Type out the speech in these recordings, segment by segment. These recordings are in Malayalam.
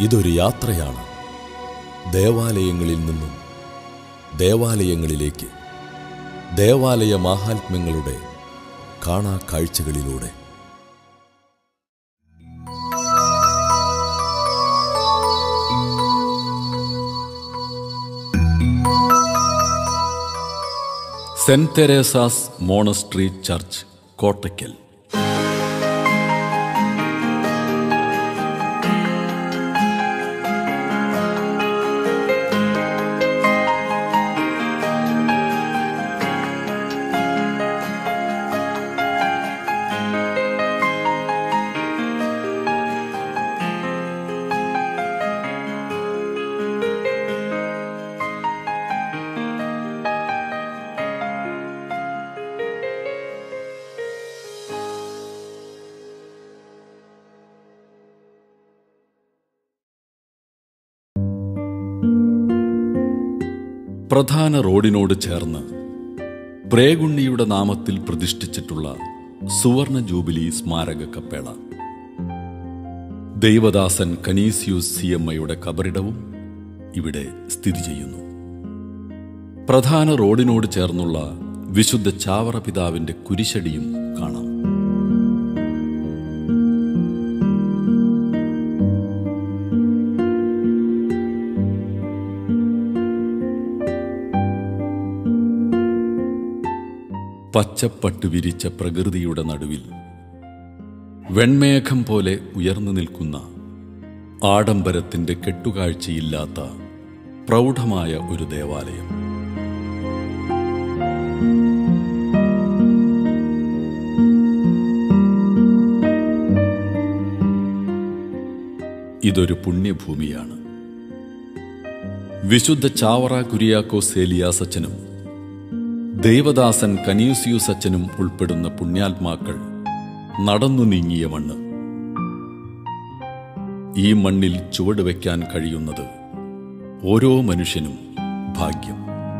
ഇതൊരു യാത്രയാണ് ദേവാലയങ്ങളിൽ നിന്നും ദേവാലയങ്ങളിലേക്ക് ദേവാലയ മാഹാത്മ്യങ്ങളുടെ കാണാ കാഴ്ചകളിലൂടെ saint Teresa's monastery church Kottakkal പ്രധാന റോഡിനോട് ചേർന്ന് പ്രേഗുണ്ണിയുടെ നാമത്തിൽ പ്രതിഷ്ഠിച്ചിട്ടുള്ള സുവർണ ജൂബിലി സ്മാരക കപ്പേള ദൈവദാസൻ കനീസിയൂസ് സി എം ഐയുടെ കബറിടവും ഇവിടെ സ്ഥിതി ചെയ്യുന്നു പ്രധാന റോഡിനോട് ചേർന്നുള്ള വിശുദ്ധ ചാവറ പിതാവിന്റെ കുരിശടിയും കാണാം പച്ചപ്പട്ട് വിരിച്ച പ്രകൃതിയുടെ നടുവിൽ വെൺമേഘം പോലെ ഉയർന്നു നിൽക്കുന്ന ആഡംബരത്തിന്റെ കെട്ടുകാഴ്ചയില്ലാത്ത പ്രൗഢമായ ഒരു ദേവാലയം ഇതൊരു പുണ്യഭൂമിയാണ് വിശുദ്ധ ചാവറ കുരിയാക്കോസ് ഏലിയാസ് അച്ഛനും ദേവദാസൻ കനീസിയൂസ് അച്ഛനും ഉൾപ്പെടുന്ന പുണ്യാത്മാക്കൾ നടന്നു നീങ്ങിയ മണ്ണ് ഈ മണ്ണിൽ ചുവട് വയ്ക്കാൻ കഴിയുന്നത് ഓരോ മനുഷ്യനും ഭാഗ്യം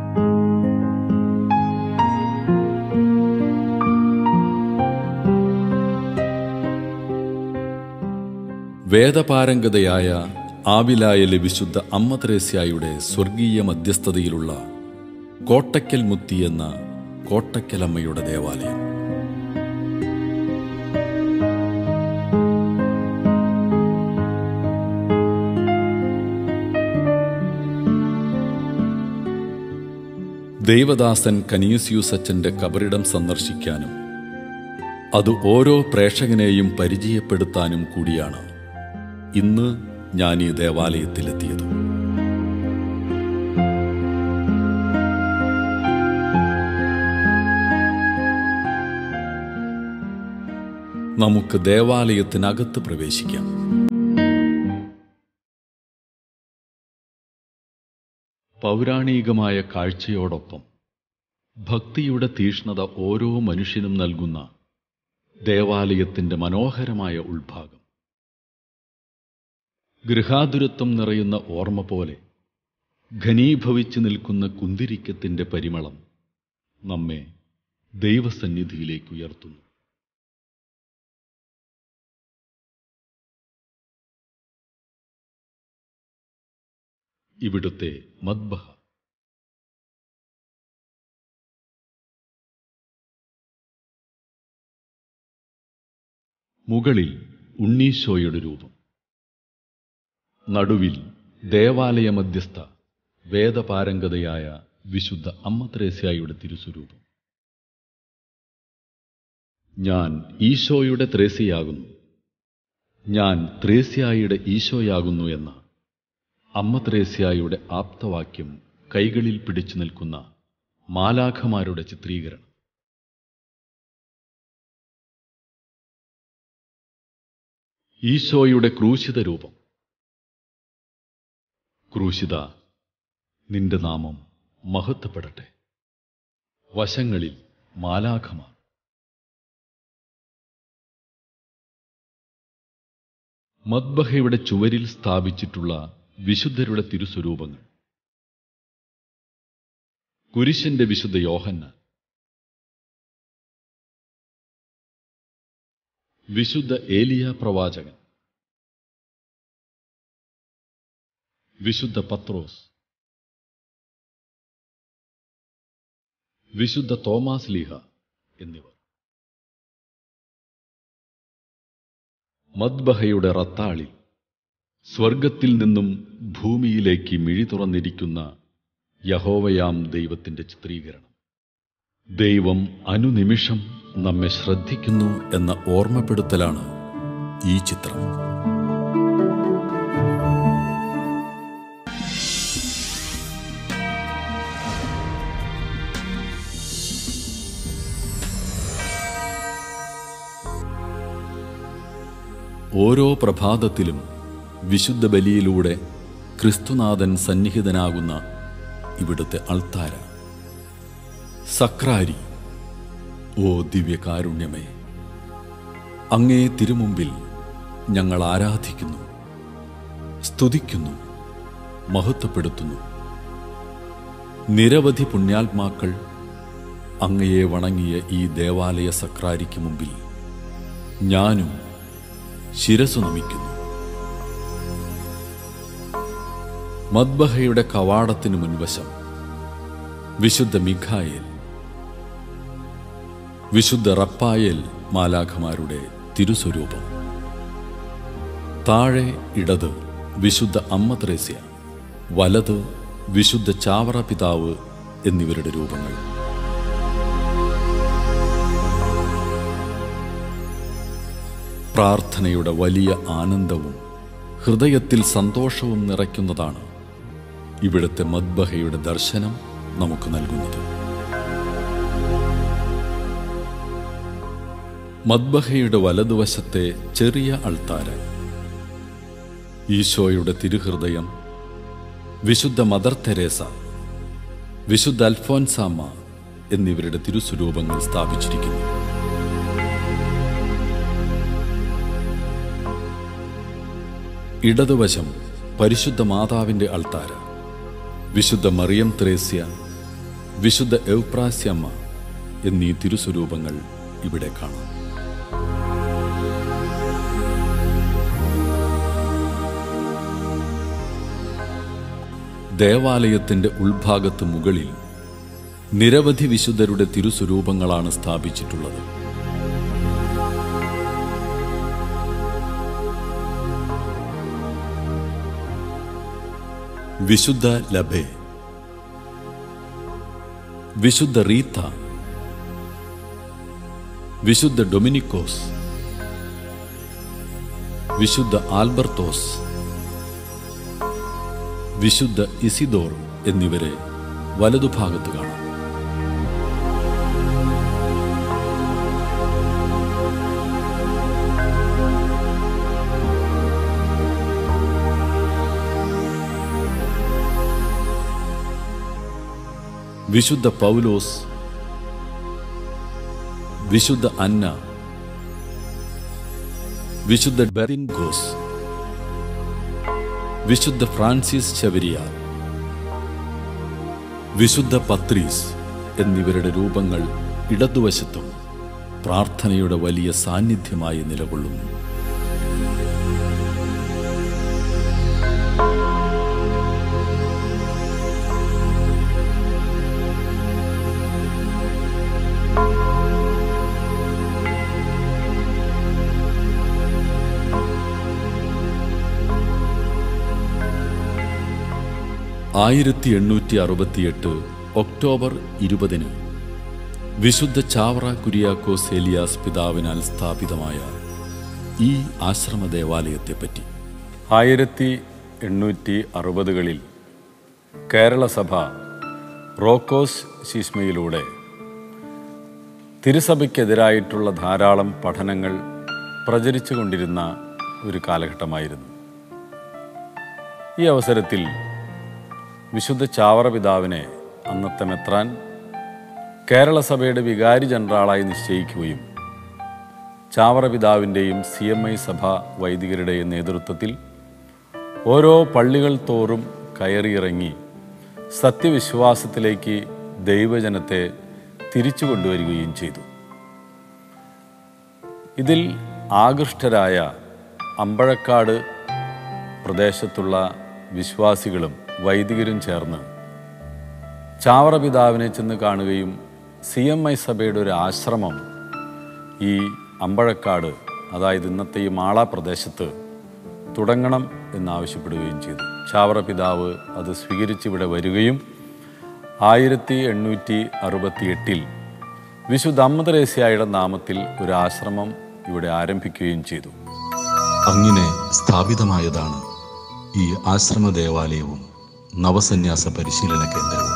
വേദപാരംഗതയായ ആവിലായലെ വിശുദ്ധ അമ്മ ത്രേസ്യായുടെ സ്വർഗീയ മധ്യസ്ഥതയിലുള്ള കോട്ടയ്ക്കൽ മുത്തി എന്ന കോട്ടയ്ക്കലമ്മയുടെ ദേവാലയം ദേവദാസൻ കനീസിയൂസ് അച്ഛന്റെ കബറിടം സന്ദർശിക്കാനും അത് ഓരോ പ്രേക്ഷകനെയും പരിചയപ്പെടുത്താനും കൂടിയാണ് ഇന്ന് ഞാൻ ഈ ദേവാലയത്തിലെത്തിയത് നമുക്ക് ദേവാലയത്തിനകത്ത് പ്രവേശിക്കാം പൗരാണികമായ കാഴ്ചയോടൊപ്പം ഭക്തിയുടെ തീഷ്ണത ഓരോ മനുഷ്യനും നൽകുന്ന ദേവാലയത്തിന്റെ മനോഹരമായ ഉൾഭാഗം ഗൃഹാതുരത്വം നിറയുന്ന ഓർമ്മ പോലെ ഘനീഭവിച്ചു നിൽക്കുന്ന കുന്തിരിക്കത്തിന്റെ പരിമളം നമ്മെ ദൈവസന്നിധിയിലേക്ക് ഉയർത്തുന്നു ഇവിടുത്തെ മദ്ബഹ മുകളിൽ ഉണ്ണീശോയുടെ രൂപം നടുവിൽ ദേവാലയ മധ്യസ്ഥ വേദപാരംഗതയായ വിശുദ്ധ അമ്മ ത്രേസ്യായുടെ തിരുസ്വരൂപം ഞാൻ ഈശോയുടെ ത്രേസ്യയാകുന്നു ഞാൻ ത്രേസ്യായുടെ ഈശോയാകുന്നു എന്ന അമ്മ ത്രേസ്യായുടെ ആപ്തവാക്യം കൈകളിൽ പിടിച്ചു നിൽക്കുന്ന മാലാഖമാരുടെ ചിത്രീകരണം ഈശോയുടെ ക്രൂശിത രൂപം ക്രൂശിത നിന്റെ നാമം മഹത്വപ്പെടട്ടെ വശങ്ങളിൽ മാലാഖമാർ മദ്ബഹയുടെ ചുവരിൽ സ്ഥാപിച്ചിട്ടുള്ള വിശുദ്ധരുടെ തിരുസ്വരൂപങ്ങൾ കുരിശിന്റെ വിശുദ്ധ യോഹന്ന വിശുദ്ധ ഏലിയ പ്രവാചകൻ വിശുദ്ധ പത്രോസ് വിശുദ്ധ തോമാസ് ലീഹ എന്നിവർ മദ്ബഹയുടെ റത്താളിൽ സ്വർഗത്തിൽ നിന്നും ഭൂമിയിലേക്ക് മിഴി തുറന്നിരിക്കുന്ന യഹോവയാം ദൈവത്തിന്റെ ചിത്രീകരണം ദൈവം അനുനിമിഷം നമ്മെ ശ്രദ്ധിക്കുന്നു എന്ന ഓർമ്മപ്പെടുത്തലാണ് ഈ ചിത്രം ഓരോ പ്രഭാതത്തിലും വിശുദ്ധ ബലിയിലൂടെ ക്രിസ്തുനാഥൻ സന്നിഹിതനാകുന്ന ഇവിടുത്തെ അൾത്താര സക്രാരി ഓ ദിവ്യകാരുണ്യമേ അങ്ങേ തിരുമുമ്പിൽ ഞങ്ങൾ ആരാധിക്കുന്നു സ്തുതിക്കുന്നു മഹത്വപ്പെടുത്തുന്നു നിരവധി പുണ്യാത്മാക്കൾ അങ്ങയെ വണങ്ങിയ ഈ ദേവാലയ സക്രാരിക്ക് മുമ്പിൽ ഞാനും ശിരസു നമിക്കുന്നു മദ്ബഹയുടെ കവാടത്തിനു മുൻവശം വിശുദ്ധ മിഖായേൽ വിശുദ്ധ റപ്പായേൽ മാലാഖമാരുടെ തിരുസ്വരൂപം താഴെ ഇടത് വിശുദ്ധ അമ്മ ത്രേസ്യ വലത് വിശുദ്ധ ചാവറ പിതാവ് എന്നിവരുടെ രൂപങ്ങൾ പ്രാർത്ഥനയുടെ വലിയ ആനന്ദവും ഹൃദയത്തിൽ സന്തോഷവും നിറയ്ക്കുന്നതാണ് ഇവിടുത്തെ മദ്ബഹയുടെ ദർശനം നമുക്ക് നൽകുന്നത് മദ്ബഹയുടെ വലതുവശത്തെ ചെറിയ അൾത്താര ഈശോയുടെ തിരുഹൃദയം വിശുദ്ധ മദർ തെരേസ വിശുദ്ധ അൽഫോൻസാമ്മ എന്നിവരുടെ തിരുസ്വരൂപങ്ങൾ സ്ഥാപിച്ചിരിക്കുന്നു ഇടതുവശം പരിശുദ്ധ മാതാവിന്റെ അൾത്താര വിശുദ്ധ മറിയം ത്രേസ്യ വിശുദ്ധ എവ്പ്രാസ്യമ്മ എന്നീ തിരുസ്വരൂപങ്ങൾ ഇവിടെ കാണാം ദേവാലയത്തിന്റെ ഉൾഭാഗത്ത് മുകളിൽ നിരവധി വിശുദ്ധരുടെ തിരുസ്വരൂപങ്ങളാണ് സ്ഥാപിച്ചിട്ടുള്ളത് വിശുദ്ധ ലഭേ വിശുദ്ധ റീത്ത വിശുദ്ധ ഡൊമിനിക്കോസ് വിശുദ്ധ ആൽബർത്തോസ് വിശുദ്ധ ഇസിദോർ എന്നിവരെ വലതുഭാഗത്ത് കാണാം വിശുദ്ധ പൗലോസ് വിശുദ്ധ അന്ന വിശുദ്ധ ബെറിൻഗോസ് വിശുദ്ധ ഫ്രാൻസിസ് ചവരിയാർ വിശുദ്ധ പത്രീസ് എന്നിവരുടെ രൂപങ്ങൾ ഇടതുവശത്തും പ്രാർത്ഥനയുടെ വലിയ സാന്നിധ്യമായി നിലകൊള്ളുന്നു ആയിരത്തി എണ്ണൂറ്റി അറുപത്തിയെട്ട് ഒക്ടോബർ ഇരുപതിന് വിശുദ്ധ ചാവറ കുര്യാക്കോസ് ഏലിയാസ് പിതാവിനാൽ സ്ഥാപിതമായ ഈ ആശ്രമ ദേവാലയത്തെപ്പറ്റി ആയിരത്തി എണ്ണൂറ്റി അറുപതുകളിൽ കേരളസഭ റോക്കോസ് ശീസ്മയിലൂടെ തിരുസഭയ്ക്കെതിരായിട്ടുള്ള ധാരാളം പഠനങ്ങൾ പ്രചരിച്ചു കൊണ്ടിരുന്ന ഒരു കാലഘട്ടമായിരുന്നു ഈ അവസരത്തിൽ വിശുദ്ധ ചാവറ പിതാവിനെ അന്നത്തെ മെത്രാൻ കേരള സഭയുടെ വികാരി ജനറാളായി നിശ്ചയിക്കുകയും ചാവറ പിതാവിൻ്റെയും സി എം ഐ സഭ വൈദികരുടെയും നേതൃത്വത്തിൽ ഓരോ പള്ളികൾ തോറും കയറിയിറങ്ങി സത്യവിശ്വാസത്തിലേക്ക് ദൈവജനത്തെ തിരിച്ചു കൊണ്ടുവരികയും ചെയ്തു ഇതിൽ ആകൃഷ്ടരായ അമ്പഴക്കാട് പ്രദേശത്തുള്ള വിശ്വാസികളും വൈദികരും ചേർന്ന് ചാവറ പിതാവിനെ ചെന്ന് കാണുകയും സി എം ഐ സഭയുടെ ഒരു ആശ്രമം ഈ അമ്പഴക്കാട് അതായത് ഇന്നത്തെ ഈ മാള പ്രദേശത്ത് തുടങ്ങണം എന്നാവശ്യപ്പെടുകയും ചെയ്തു ചാവറ പിതാവ് അത് സ്വീകരിച്ച് ഇവിടെ വരികയും ആയിരത്തി എണ്ണൂറ്റി അറുപത്തി എട്ടിൽ വിശുദ്ധ അമ്മദരേസ്യായുടെ നാമത്തിൽ ഒരു ആശ്രമം ഇവിടെ ആരംഭിക്കുകയും ചെയ്തു അങ്ങനെ സ്ഥാപിതമായതാണ് ഈ ആശ്രമ ദേവാലയവും നവസന്യാസ പരിശീലന കേന്ദ്രവും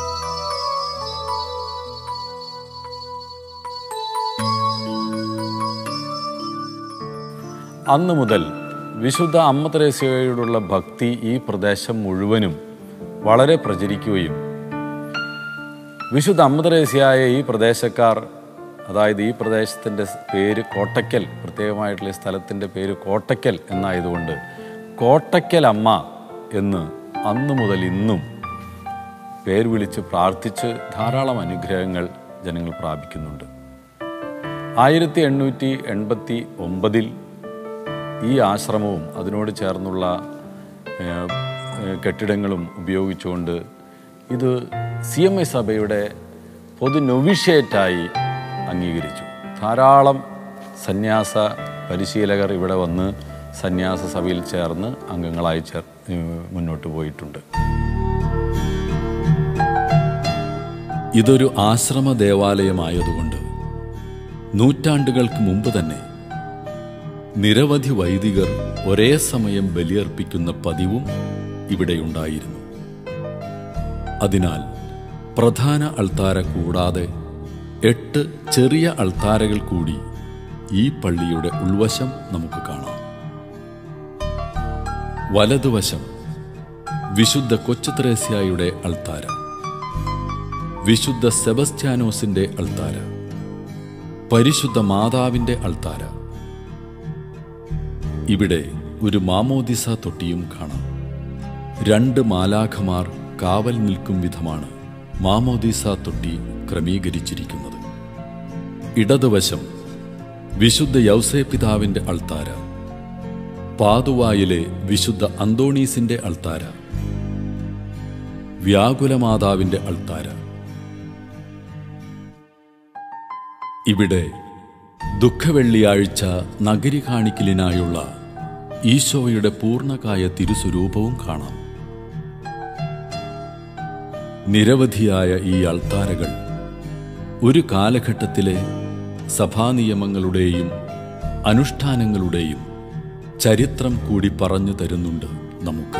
അന്ന് മുതൽ വിശുദ്ധ അമ്മ തെരേസയോടുള്ള ഭക്തി ഈ പ്രദേശം മുഴുവനും വളരെ പ്രചരിക്കുകയും വിശുദ്ധ അമ്മ തെരേസയായ ഈ പ്രദേശക്കാർ അതായത് ഈ പ്രദേശത്തിൻ്റെ പേര് കോട്ടയ്ക്കൽ പ്രത്യേകമായിട്ടുള്ള ഈ സ്ഥലത്തിൻ്റെ പേര് കോട്ടയ്ക്കൽ എന്നായതുകൊണ്ട് കോട്ടയ്ക്കൽ അമ്മ എന്ന് അന്ന് മുതൽ ഇന്നും പേര് വിളിച്ച് പ്രാർത്ഥിച്ച് ധാരാളം അനുഗ്രഹങ്ങൾ ജനങ്ങൾ പ്രാപിക്കുന്നുണ്ട് ആയിരത്തി എണ്ണൂറ്റി എൺപത്തി ഒമ്പതിൽ ഈ ആശ്രമവും അതിനോട് ചേർന്നുള്ള ഏഹ്, ഏഹ്, കെട്ടിടങ്ങളും ഉപയോഗിച്ചുകൊണ്ട് ഇത് സി എം ഐ സഭയുടെ പൊതു നൊവിഷ്യേറ്റായി അംഗീകരിച്ചു ധാരാളം സന്യാസ പരിശീലകർ ഇവിടെ വന്ന് സന്യാസ സഭയിൽ ചേർന്ന് അംഗങ്ങളായി ചേർ ഏഹ്, മുന്നോട്ട് പോയിട്ടുണ്ട് ഇതൊരു ആശ്രമ ദേവാലയമായതുകൊണ്ട് നൂറ്റാണ്ടുകൾക്ക് മുമ്പ് തന്നെ നിരവധി വൈദികർ ഒരേ സമയം ബലിയർപ്പിക്കുന്ന പതിവും ഇവിടെയുണ്ടായിരുന്നു അതിനാൽ പ്രധാന അൾത്താര കൂടാതെ എട്ട് ചെറിയ അൾത്താരകൾ കൂടി ഈ പള്ളിയുടെ ഉൾവശം നമുക്ക് കാണാം വലതുവശം വിശുദ്ധ കൊച്ചുത്രേസ്യായുടെ അൾത്താര വിശുദ്ധ സെബസ്ത്യാനോസിന്റെ അൾത്താര പരിശുദ്ധ മാതാവിന്റെ അൾത്താര ഇവിടെ ഒരു മാമോദിസ തൊട്ടിയും കാണാം രണ്ട് മാലാഖമാർ കാവൽ നിൽക്കും വിധമാണ് മാമോദിസ തൊട്ടി ക്രമീകരിച്ചിരിക്കുന്നത് ഇടതുവശം വിശുദ്ധ യൗസേ പിതാവിന്റെ അൾത്താര പാതുവായിലെ വിശുദ്ധ അന്തോണീസിന്റെ അൾത്താര വ്യാകുലമാതാവിന്റെ അൾത്താര ഇവിടെ ദുഃഖവെള്ളിയാഴ്ച നഗരി കാണിക്കലിനായുള്ള ഈശോയുടെ പൂർണ്ണകായ തിരുസ്വരൂപവും കാണാം നിരവധിയായ ഈ അൾത്താരകൾ ഒരു കാലഘട്ടത്തിലെ സഭാനിയമങ്ങളുടെയും അനുഷ്ഠാനങ്ങളുടെയും ചരിത്രം കൂടി പറഞ്ഞു തരുന്നുണ്ട് നമുക്ക്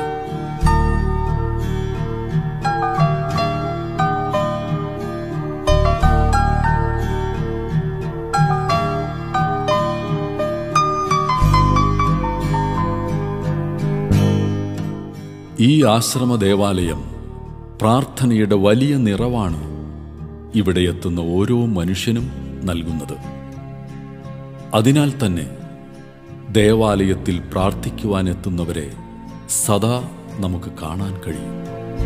ഈ ആശ്രമ ദേവാലയം പ്രാർത്ഥനയുടെ വലിയ നിറവാണ് ഇവിടെ എത്തുന്ന ഓരോ മനുഷ്യനും നൽകുന്നത് അതിനാൽ തന്നെ ദേവാലയത്തിൽ പ്രാർത്ഥിക്കുവാനെത്തുന്നവരെ സദാ നമുക്ക് കാണാൻ കഴിയും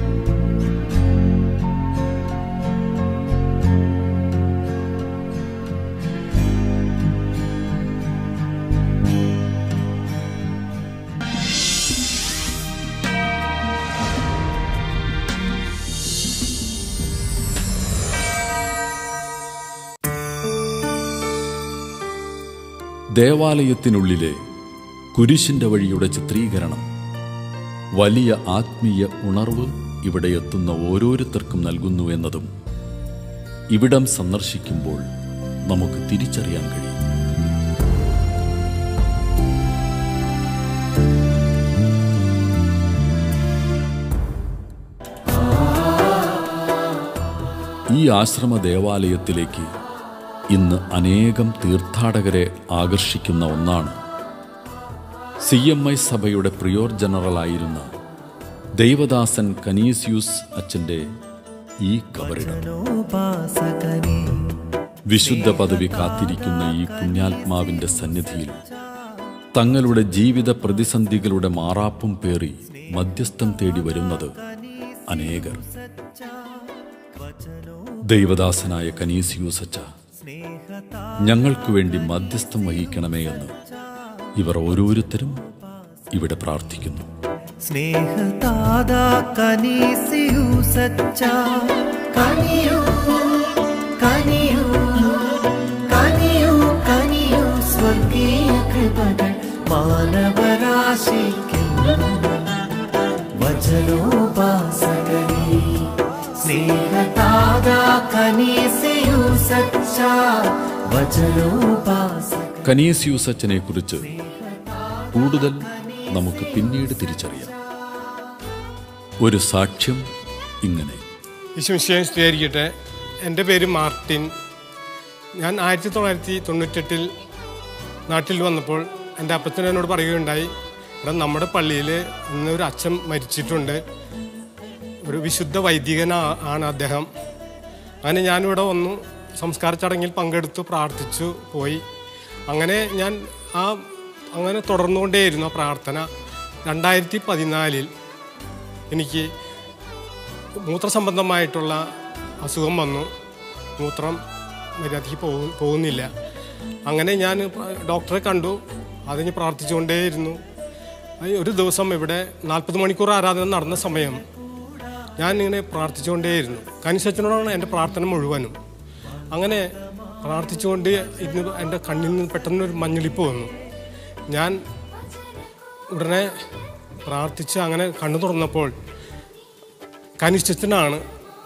ദേവാലയത്തിനുള്ളിലെ കുരിശിന്റെ വഴിയുടെ ചിത്രീകരണം വലിയ ആത്മീയ ഉണർവ് ഇവിടെ എത്തുന്ന ഓരോരുത്തർക്കും നൽകുന്നു എന്നതും ഇവിടം സന്ദർശിക്കുമ്പോൾ നമുക്ക് തിരിച്ചറിയാൻ കഴിയും ഈ ആശ്രമ ദേവാലയത്തിലേക്ക് ഇന്ന് അനേകം തീർത്ഥാടകരെ ആകർഷിക്കുന്ന ഒന്നാണ് സി എം ഐ സഭയുടെ പ്രിയോർ ജനറലായിരുന്ന ദൈവദാസൻ കനീസ്യൂസ് അച്ഛൻ്റെ ഈ കബറിടം ഉപാസകനേ വിശുദ്ധ പദവി കാത്തിരിക്കുന്ന ഈ പുണ്യാത്മാവിന്റെ സന്നിധിയിൽ തങ്ങളുടെ ജീവിത പ്രതിസന്ധികളുടെ മാറാപ്പും പേറി മധ്യസ്ഥം തേടി വരുന്നത് അനേകർ ദൈവദാസനായ കനീസിയൂസച്ച ഞങ്ങൾക്കു വേണ്ടി മധ്യസ്ഥം വഹിക്കണമേ എന്ന് ഇവർ ഓരോരുത്തരും ഇവിടെ പ്രാർത്ഥിക്കുന്നു സ്നേഹതാത കനീസിയു സച്ച കനിയു കനിയു കനിയു കനിയു സ്വർഗീയ കൃപകൾ മാനവരാശിക്കും വചനോപാസകനേ സ്നേഹതാത കനീസിയു സച്ച വചനോപാസക കനീസ്യൂസച്ചനെ കുറിച്ച് കൂടുതൽ നമുക്ക് പിന്നീട് തിരിച്ചറിയാം ഒരു സാക്ഷ്യം ഇങ്ങനെ വിശ്വസിയാൻ സ്ഥിരീകരിക്കട്ടെ എൻ്റെ പേര് മാർട്ടിൻ ഞാൻ ആയിരത്തി തൊള്ളായിരത്തി തൊണ്ണൂറ്റെട്ടിൽ നാട്ടിൽ വന്നപ്പോൾ എൻ്റെ അപ്പച്ചൻ എന്നോട് പറയുകയുണ്ടായി ഇവിടെ നമ്മുടെ പള്ളിയിൽ ഇന്ന് ഒരു അച്ഛൻ മരിച്ചിട്ടുണ്ട് ഒരു വിശുദ്ധ വൈദികനാ ആണ് അദ്ദേഹം അങ്ങനെ ഞാനിവിടെ വന്നു സംസ്കാര ചടങ്ങിൽ പങ്കെടുത്തു പ്രാർത്ഥിച്ചു പോയി അങ്ങനെ ഞാൻ ആ അങ്ങനെ തുടർന്നുകൊണ്ടേയിരുന്നു ആ പ്രാർത്ഥന രണ്ടായിരത്തി പതിനാലിൽ എനിക്ക് മൂത്രസംബന്ധമായിട്ടുള്ള അസുഖം വന്നു മൂത്രം മര്യാദയ്ക്ക് പോകു പോകുന്നില്ല അങ്ങനെ ഞാൻ ഡോക്ടറെ കണ്ടു അതിന് പ്രാർത്ഥിച്ചുകൊണ്ടേയിരുന്നു അത് ഒരു ദിവസം ഇവിടെ നാൽപ്പത് മണിക്കൂർ ആരാധന നടന്ന സമയം ഞാൻ ഇങ്ങനെ പ്രാർത്ഥിച്ചുകൊണ്ടേയിരുന്നു കനിശച്ചനോടാണ് എൻ്റെ പ്രാർത്ഥന മുഴുവനും അങ്ങനെ പ്രാർത്ഥിച്ചുകൊണ്ട് ഇന്ന് എൻ്റെ കണ്ണിൽ നിന്ന് പെട്ടെന്ന് ഒരു മഞ്ഞളിപ്പ് വന്നു ഞാൻ ഉടനെ പ്രാർത്ഥിച്ച് അങ്ങനെ കണ്ണു തുറന്നപ്പോൾ കനിഷ്ഠനാണ്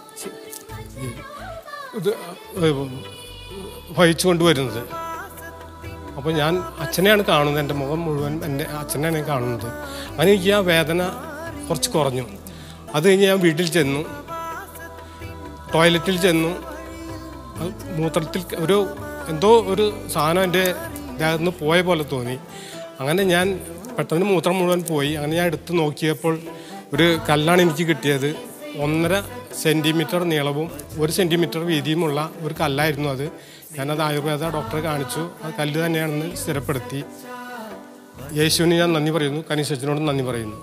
ഇത് വഹിച്ചു കൊണ്ടുവരുന്നത് അപ്പോൾ ഞാൻ അച്ഛനെയാണ് കാണുന്നത് എൻ്റെ മുഖം മുഴുവൻ എൻ്റെ അച്ഛനെയാണ് ഞാൻ കാണുന്നത് അങ്ങനെ എനിക്ക് ആ വേദന കുറച്ച് കുറഞ്ഞു അത് കഴിഞ്ഞ് ഞാൻ വീട്ടിൽ ചെന്നു ടോയ്ലറ്റിൽ ചെന്നു അത് മൂത്രത്തിൽ ഒരു എന്തോ ഒരു സാധനം എൻ്റെ ദേഹത്ത് നിന്ന് പോയ പോലെ തോന്നി അങ്ങനെ ഞാൻ പെട്ടെന്ന് മൂത്രം മുഴുവൻ പോയി അങ്ങനെ ഞാൻ എടുത്ത് നോക്കിയപ്പോൾ ഒരു കല്ലാണ് എനിക്ക് കിട്ടിയത് ഒന്നര സെൻറ്റിമീറ്റർ നീളവും ഒരു സെൻറ്റിമീറ്റർ വീതിയുമുള്ള ഒരു കല്ലായിരുന്നു അത് ഞാനത് ആയുർവേദ ഡോക്ടറെ കാണിച്ചു അത് കല്ല് തന്നെയാണെന്ന് സ്ഥിരപ്പെടുത്തി യേശുവിന് ഞാൻ നന്ദി പറയുന്നു കനീശച്ചനോട് നന്ദി പറയുന്നു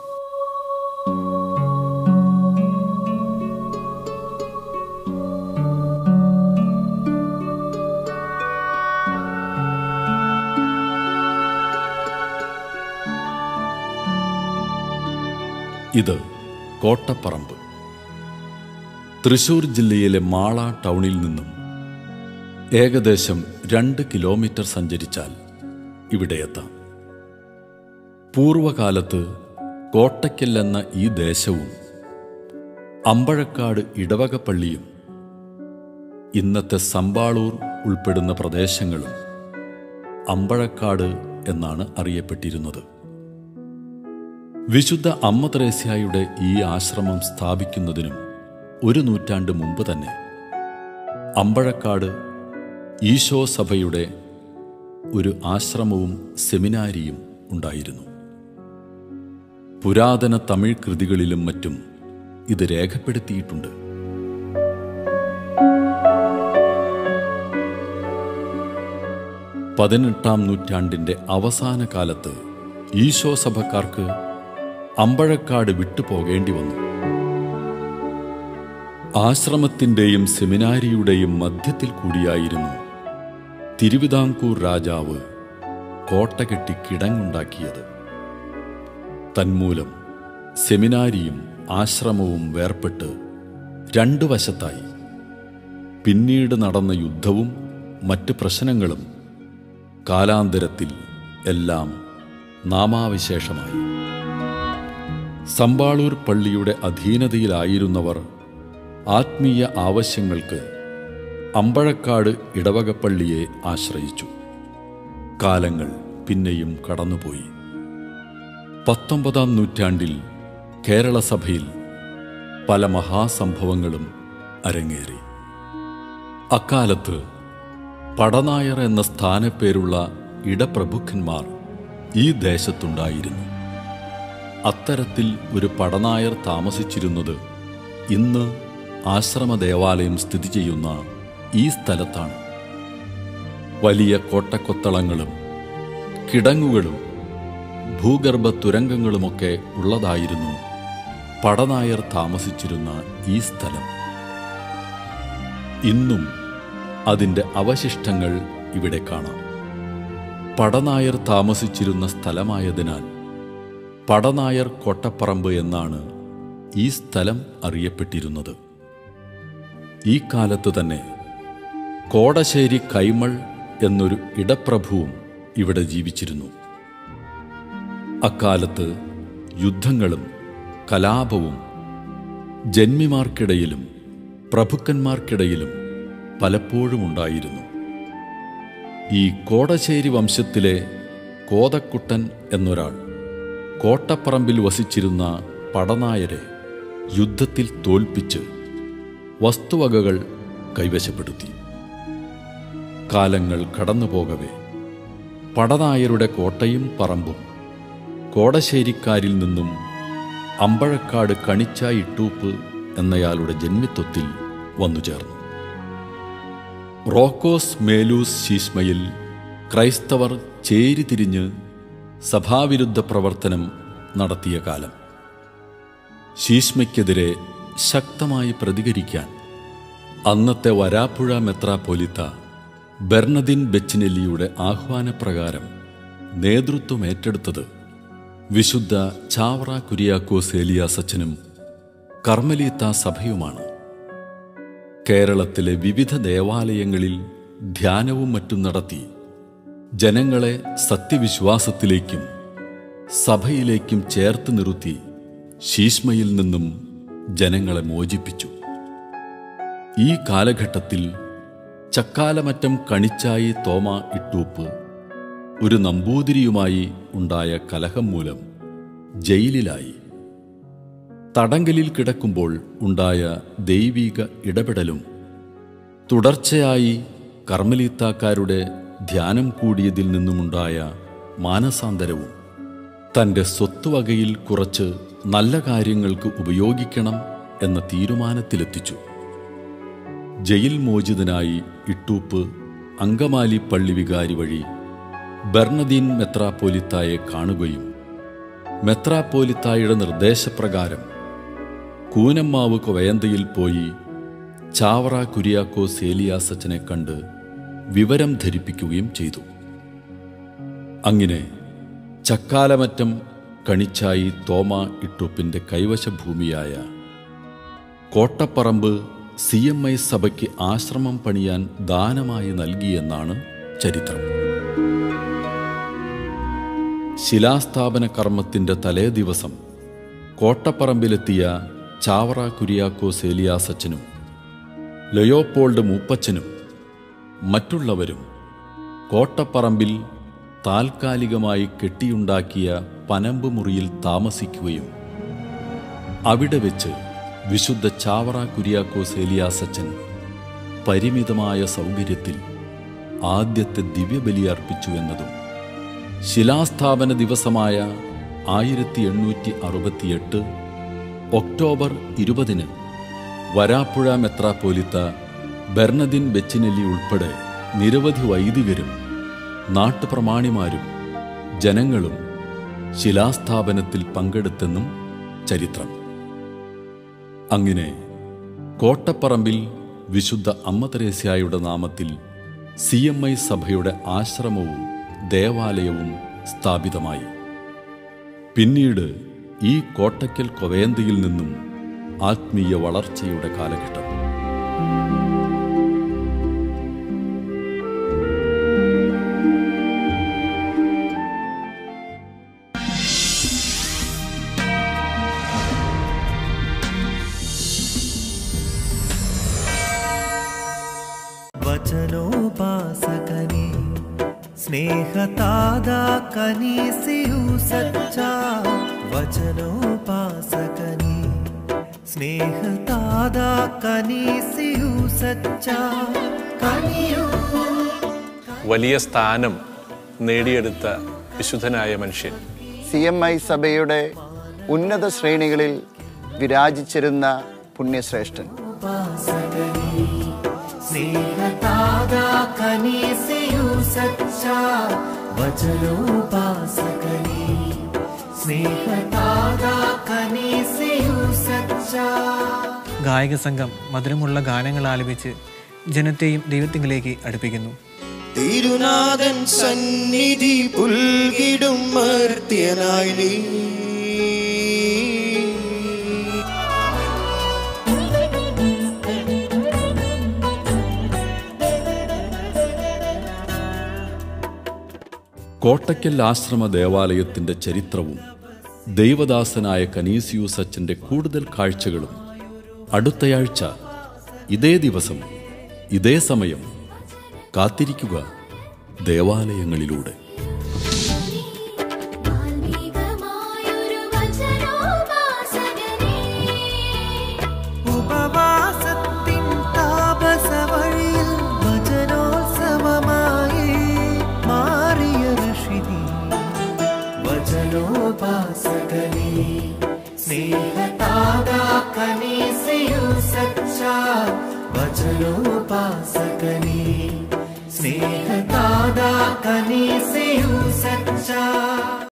ഇത് കോട്ടപ്പറമ്പ് തൃശൂർ ജില്ലയിലെ മാള ടൗണിൽ നിന്നും ഏകദേശം രണ്ട് കിലോമീറ്റർ സഞ്ചരിച്ചാൽ ഇവിടെ എത്താം പൂർവകാലത്ത് കോട്ടയ്ക്കൽ എന്ന ഈ ദേശവും അമ്പഴക്കാട് ഇടവകപ്പള്ളിയും ഇന്നത്തെ സമ്പാളൂർ ഉൾപ്പെടുന്ന പ്രദേശങ്ങളും അമ്പഴക്കാട് എന്നാണ് അറിയപ്പെട്ടിരുന്നത് വിശുദ്ധ അമ്മ ത്രേസ്യായുടെ ഈ ആശ്രമം സ്ഥാപിക്കുന്നതിനും ഒരു നൂറ്റാണ്ട് മുമ്പ് തന്നെ അമ്പഴക്കാട് ഈശോ സഭയുടെ ഒരു ആശ്രമവും സെമിനാരിയും ഉണ്ടായിരുന്നു പുരാതന തമിഴ് കൃതികളിലും മറ്റും ഇത് രേഖപ്പെടുത്തിയിട്ടുണ്ട് പതിനെട്ടാം നൂറ്റാണ്ടിൻ്റെ അവസാന കാലത്ത് ഈശോ സഭക്കാർക്ക് അമ്പഴക്കാട് വിട്ടുപോകേണ്ടി വന്നു ആശ്രമത്തിൻ്റെയും സെമിനാരിയുടെയും മധ്യത്തിൽ കൂടിയായിരുന്നു തിരുവിതാംകൂർ രാജാവ് കോട്ട കെട്ടി കിടങ്ങുണ്ടാക്കിയത് തന്മൂലം സെമിനാരിയും ആശ്രമവും വേർപെട്ട് രണ്ടു വശത്തായി പിന്നീട് നടന്ന യുദ്ധവും മറ്റ് പ്രശ്നങ്ങളും കാലാന്തരത്തിൽ എല്ലാം നാമാവിശേഷമായി സമ്പാളൂർ പള്ളിയുടെ അധീനതയിലായിരുന്നവർ ആത്മീയ ആവശ്യങ്ങൾക്ക് അമ്പഴക്കാട് ഇടവകപ്പള്ളിയെ ആശ്രയിച്ചു കാലങ്ങൾ പിന്നെയും കടന്നുപോയി പത്തൊമ്പതാം നൂറ്റാണ്ടിൽ കേരള സഭയിൽ പല മഹാസംഭവങ്ങളും അരങ്ങേറി അക്കാലത്ത് പടനായർ എന്ന സ്ഥാനപ്പേരുള്ള ഇടപ്രഭുക്കന്മാർ ഈ ദേശത്തുണ്ടായിരുന്നു അത്തരത്തിൽ ഒരു പടനായർ താമസിച്ചിരുന്നത് ഇന്ന് ആശ്രമ ദേവാലയം സ്ഥിതി ചെയ്യുന്ന ഈ സ്ഥലത്താണ് വലിയ കോട്ടക്കൊത്തളങ്ങളും കിടങ്ങുകളും ഭൂഗർഭ തുരങ്കങ്ങളുമൊക്കെ ഉള്ളതായിരുന്നു പടനായർ താമസിച്ചിരുന്ന ഈ സ്ഥലം ഇന്നും അതിൻ്റെ അവശിഷ്ടങ്ങൾ ഇവിടെ കാണാം പടനായർ താമസിച്ചിരുന്ന സ്ഥലമായതിനാൽ പടനായർ കോട്ടപ്പറമ്പ് എന്നാണ് ഈ സ്ഥലം അറിയപ്പെട്ടിരുന്നത് ഈ കാലത്ത് തന്നെ കോടശ്ശേരി കൈമൾ എന്നൊരു ഇടപ്രഭുവും ഇവിടെ ജീവിച്ചിരുന്നു അക്കാലത്ത് യുദ്ധങ്ങളും കലാപവും ജന്മിമാർക്കിടയിലും പ്രഭുക്കന്മാർക്കിടയിലും പലപ്പോഴും ഉണ്ടായിരുന്നു ഈ കോടശ്ശേരി വംശത്തിലെ കോതക്കുട്ടൻ എന്നൊരാൾ കോട്ടപ്പറമ്പിൽ വസിച്ചിരുന്ന പടനായരെ യുദ്ധത്തിൽ തോൽപ്പിച്ച് വസ്തുവകകൾ കൈവശപ്പെടുത്തി കാലങ്ങൾ കടന്നുപോകവേ പടനായരുടെ കോട്ടയും പറമ്പും കോടശ്ശേരിക്കാരിൽ നിന്നും അമ്പഴക്കാട് കണിച്ച ഇട്ടൂപ്പ് എന്നയാളുടെ ജന്മിത്വത്തിൽ വന്നുചേർന്നു റോക്കോസ് മേലൂസ് ശീഷ്മയിൽ ക്രൈസ്തവർ ചേരിതിരിഞ്ഞ് സഭാവിരുദ്ധ പ്രവർത്തനം നടത്തിയ കാലം ശീഷ്മയ്ക്കെതിരെ ശക്തമായി പ്രതികരിക്കാൻ അന്നത്തെ വരാപ്പുഴ മെത്രാപ്പൊലിത്ത ബെർണദിൻ ബെച്ചിനെല്ലിയുടെ ആഹ്വാനപ്രകാരം നേതൃത്വം ഏറ്റെടുത്തത് വിശുദ്ധ ചാവറ കുര്യാക്കോസ് ഏലിയാസച്ചനും കർമ്മലീത്ത സഭയുമാണ് കേരളത്തിലെ വിവിധ ദേവാലയങ്ങളിൽ ധ്യാനവും മറ്റും നടത്തി ജനങ്ങളെ സത്യവിശ്വാസത്തിലേക്കും സഭയിലേക്കും ചേർത്ത് നിർത്തി ശീഷ്മയിൽ നിന്നും ജനങ്ങളെ മോചിപ്പിച്ചു ഈ കാലഘട്ടത്തിൽ ചക്കാലമറ്റം കണിച്ചായി തോമ ഇട്ടൂപ്പ് ഒരു നമ്പൂതിരിയുമായി ഉണ്ടായ കലഹം മൂലം ജയിലിലായി തടങ്കലിൽ കിടക്കുമ്പോൾ ഉണ്ടായ ദൈവിക ഇടപെടലും തുടർച്ചയായി കർമ്മലീത്താക്കാരുടെ ധ്യാനം കൂടിയതിൽ നിന്നുമുണ്ടായ മാനസാന്തരവും തൻ്റെ സ്വത്തുവകയിൽ കുറച്ച് നല്ല കാര്യങ്ങൾക്ക് ഉപയോഗിക്കണം എന്ന തീരുമാനത്തിലെത്തിച്ചു ജയിൽ മോചിതനായി ഇട്ടൂപ്പ് അങ്കമാലി പള്ളി വികാരി വഴി ബെർണദീൻ മെത്രാപ്പോലിത്തായെ കാണുകയും മെത്രാപ്പോലിത്തായുടെ നിർദ്ദേശപ്രകാരം കൂനമ്മാവ് കൊവയന്തയിൽ പോയി ചാവറ കുര്യാക്കോസ് ഏലിയാസച്ചനെ കണ്ട് വിവരം ധരിപ്പിക്കുകയും ചെയ്തു അങ്ങനെ ചക്കാലമറ്റം കണിച്ചായി തോമ ഇട്ടൂപ്പിൻ്റെ കൈവശഭൂമിയായ കോട്ടപ്പറമ്പ് സി എം ഐ സഭയ്ക്ക് ആശ്രമം പണിയാൻ ദാനമായി നൽകിയെന്നാണ് ചരിത്രം ശിലാസ്ഥാപന കർമ്മത്തിൻ്റെ തലേ ദിവസം കോട്ടപ്പറമ്പിലെത്തിയ ചാവറ കുര്യാക്കോസ് ഏലിയാസച്ചനും ലയോപോൾഡ് മൂപ്പച്ചനും മറ്റുള്ളവരും കോട്ടപ്പറമ്പിൽ താൽക്കാലികമായി കെട്ടിയുണ്ടാക്കിയ പനമ്പ് മുറിയിൽ താമസിക്കുകയും അവിടെ വെച്ച് വിശുദ്ധ ചാവറ കുര്യാക്കോസ് ഏലിയാസച്ചൻ പരിമിതമായ സൗകര്യത്തിൽ ആദ്യത്തെ ദിവ്യബലി അർപ്പിച്ചു എന്നതും ശിലാസ്ഥാപന ദിവസമായ ആയിരത്തി എണ്ണൂറ്റി അറുപത്തിയെട്ട് ഒക്ടോബർ ഇരുപതിന് വരാപ്പുഴ മെത്രാപ്പോലിത്ത ബെർണദിൻ ബെച്ചിനെല്ലി ഉൾപ്പെടെ നിരവധി വൈദികരും നാട്ടുപ്രമാണിമാരും ജനങ്ങളും ശിലാസ്ഥാപനത്തിൽ പങ്കെടുത്തെന്നും ചരിത്രം അങ്ങനെ കോട്ടപ്പറമ്പിൽ വിശുദ്ധ അമ്മ തെരേസ്യായുടെ നാമത്തിൽ സി എം ഐ സഭയുടെ ആശ്രമവും ദേവാലയവും സ്ഥാപിതമായി പിന്നീട് ഈ കോട്ടയ്ക്കൽ കൊവേന്തയിൽ നിന്നും ആത്മീയ വളർച്ചയുടെ കാലഘട്ടം വചനോപാസകനെ സ്നേഹതാദാ കനീസിയു സച്ച വചനോപാസകനെ സ്നേഹതാദാ കനീസിയു സച്ച കനിയൂ വലിയ സ്ഥാനം നേടിയെടുത്ത വിശുദ്ധനായ മനുഷ്യൻ സി എം ഐ സഭയുടെ ഉന്നത ശ്രേണികളിൽ വിരാജിച്ചിരുന്ന പുണ്യശ്രേഷ്ഠൻ സ്നേഹതാദാ കനീസിയു സച്ച വചനോപാസകനെ സ്നേഹതാദാ കനീസിയു സച്ച ഗായക സംഘം മധുരമുള്ള ഗാനങ്ങൾ ആലപിച്ച് ജനത്തെയും ദൈവത്തിങ്കിലേക്ക് അടുപ്പിക്കുന്നു തിരുനാഥൻ സന്നിധി പുൽകിടും മർത്യനായി നീ കോട്ടയ്ക്കൽ ആശ്രമ ദേവാലയത്തിൻ്റെ ചരിത്രവും ദൈവദാസനായ കനീസിയൂസ് അച്ഛൻ്റെ കൂടുതൽ കാഴ്ചകളും അടുത്തയാഴ്ച ഇതേ ദിവസം ഇതേ സമയം കാത്തിരിക്കുക ദേവാലയങ്ങളിലൂടെ മാൽമീകമായൊരു വചനോപാസകനേ ഉപവാസത്തിൻ താപസ വഴിയിൽ വചനോത്സവമായി മാറിയ ഋഷിനി വചനോപാസകനേ സ്നേഹതാദാ കനീസിയൂസച്ച വചനോപാസകനേ സ്നേഹതാദാ കനീസിയൂസച്ച